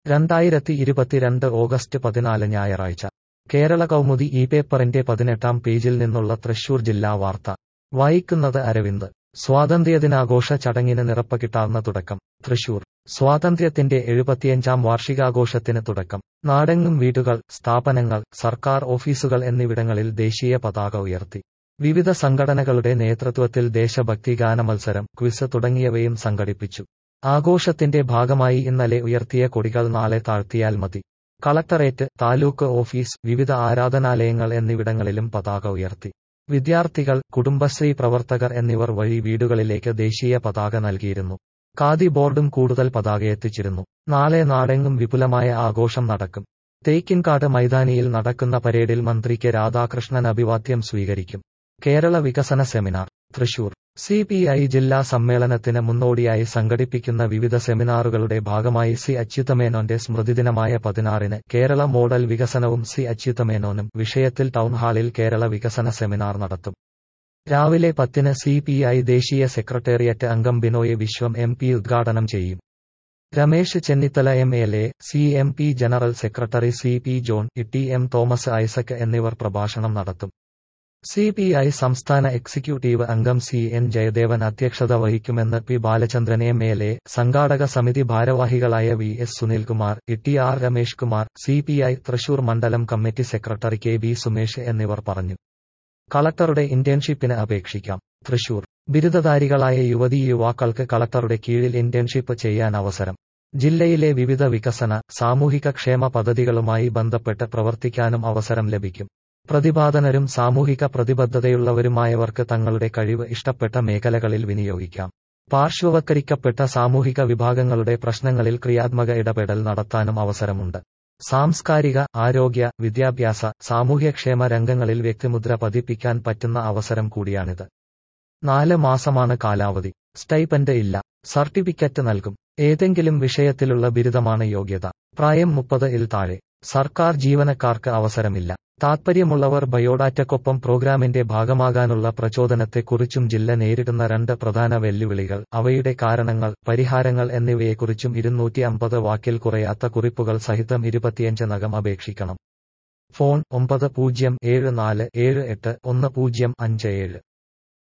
രണ്ടായിരത്തി ഇരുപത്തിരണ്ട് ഓഗസ്റ്റ് പതിനാല് ഞായറാഴ്ച കേരള കൗമുദി ഈ പേപ്പറിന്റെ പതിനെട്ടാം പേജിൽ നിന്നുള്ള തൃശൂർ ജില്ലാ വാർത്ത വായിക്കുന്നത് അരവിന്ദ് സ്വാതന്ത്ര്യദിനാഘോഷ ചടങ്ങിന് നിറപ്പകിട്ടാർന്ന തുടക്കം തൃശൂർ സ്വാതന്ത്ര്യത്തിന്റെ എഴുപത്തിയഞ്ചാം വാർഷികാഘോഷത്തിന് തുടക്കം നാടെങ്ങും വീടുകൾ സ്ഥാപനങ്ങൾ സർക്കാർ ഓഫീസുകൾ എന്നിവിടങ്ങളിൽ ദേശീയ പതാക ഉയർത്തി വിവിധ സംഘടനകളുടെ നേതൃത്വത്തിൽ ദേശഭക്തി ഗാനമത്സരം ക്വിസ് തുടങ്ങിയവയും സംഘടിപ്പിച്ചു ആഘോഷത്തിന്റെ ഭാഗമായി ഇന്നലെ ഉയർത്തിയ കൊടികൾ നാളെ താഴ്ത്തിയാൽ മതി കളക്ടറേറ്റ് താലൂക്ക് ഓഫീസ് വിവിധ ആരാധനാലയങ്ങൾ എന്നിവിടങ്ങളിലും പതാക ഉയർത്തി വിദ്യാർത്ഥികൾ കുടുംബശ്രീ പ്രവർത്തകർ എന്നിവർ വഴി വീടുകളിലേക്ക് ദേശീയ പതാക നൽകിയിരുന്നു ഖാദി ബോർഡും കൂടുതൽ പതാക എത്തിച്ചിരുന്നു നാളെ നാടെങ്ങും വിപുലമായ ആഘോഷം നടക്കും തേക്കിൻകാട് മൈതാനിയിൽ നടക്കുന്ന പരേഡിൽ മന്ത്രി കെ രാധാകൃഷ്ണൻ അഭിവാദ്യം സ്വീകരിക്കും കേരള വികസന seminar Thrissur C P I ജില്ലാ സമ്മേളനത്തിന് മുന്നോടിയായി സംഘടിപ്പിക്കുന്ന വിവിധ സെമിനാറുകളുടെ ഭാഗമായി സി അച്യുതമേനോന്റെ സ്മൃതിദിനമായ പതിനാറിന് കേരള മോഡൽ വികസനവും സി അച്യുതമേനോനും വിഷയത്തിൽ ടൗൺഹാളിൽ കേരള വികസന സെമിനാർ നടത്തും രാവിലെ പത്തിന് സി പി ഐ ദേശീയ സെക്രട്ടേറിയറ്റ് അംഗം ബിനോയ് വിശ്വം എം പി ഉദ്ഘാടനം ചെയ്യും Ramesh Chennithala M L A C M P general secretary C P John T M Thomas Isaac എന്നിവർ പ്രഭാഷണം നടത്തും സി പി ഐ സംസ്ഥാന എക്സിക്യൂട്ടീവ് അംഗം സി എൻ ജയദേവൻ അധ്യക്ഷത വഹിക്കുമെന്ന് P Balachandran M L A സംഘാടക സമിതി ഭാരവാഹികളായ V S Sunilkumar T R Ramesh Kumar C P I Thrissur മണ്ഡലം committee secretary K B Sumesh എന്നിവർ പറഞ്ഞു കളക്ടറുടെ ഇന്റേൺഷിപ്പിന് അപേക്ഷിക്കാം തൃശൂർ ബിരുദധാരികളായ യുവതീ യുവാക്കൾക്ക് കളക്ടറുടെ കീഴിൽ ഇന്റേൺഷിപ്പ് ചെയ്യാൻ അവസരം ജില്ലയിലെ വിവിധ വികസന സാമൂഹിക ക്ഷേമ പദ്ധതികളുമായി ബന്ധപ്പെട്ട് പ്രവർത്തിക്കാനും അവസരം ലഭിക്കും പ്രതിപാദനരും സാമൂഹിക പ്രതിബദ്ധതയുള്ളവരുമായവർക്ക് തങ്ങളുടെ കഴിവ് ഇഷ്ടപ്പെട്ട മേഖലകളിൽ വിനിയോഗിക്കാം പാർശ്വവത്കരിക്കപ്പെട്ട സാമൂഹിക വിഭാഗങ്ങളുടെ പ്രശ്നങ്ങളിൽ ക്രിയാത്മക ഇടപെടൽ നടത്താനും അവസരമുണ്ട് സാംസ്കാരിക ആരോഗ്യ വിദ്യാഭ്യാസ സാമൂഹ്യക്ഷേമ രംഗങ്ങളിൽ വ്യക്തിമുദ്ര പതിപ്പിക്കാൻ പറ്റുന്ന അവസരം കൂടിയാണിത് നാല് മാസമാണ് കാലാവധി സ്റ്റൈപ്പൻഡ് ഇല്ല സർട്ടിഫിക്കറ്റ് നൽകും ഏതെങ്കിലും വിഷയത്തിലുള്ള ബിരുദമാണ് യോഗ്യത പ്രായം മുപ്പത് ഇൽ താഴെ സർക്കാർ ജീവനക്കാർക്ക് അവസരമില്ല താത്പര്യമുള്ളവർ ബയോഡാറ്റക്കൊപ്പം പ്രോഗ്രാമിന്റെ ഭാഗമാകാനുള്ള പ്രചോദനത്തെക്കുറിച്ചും ജില്ല നേരിടുന്ന രണ്ട് പ്രധാന വെല്ലുവിളികൾ അവയുടെ കാരണങ്ങൾ പരിഹാരങ്ങൾ എന്നിവയെക്കുറിച്ചും ഇരുന്നൂറ്റി അമ്പത് വാക്കിൽ കുറയാത്ത കുറിപ്പുകൾ സഹിതം ഇരുപത്തിയഞ്ചിനകം അപേക്ഷിക്കണം ഫോൺ ഒമ്പത് പൂജ്യം ഏഴ് നാല് ഏഴ് എട്ട് ഒന്ന് പൂജ്യം അഞ്ച് ഏഴ്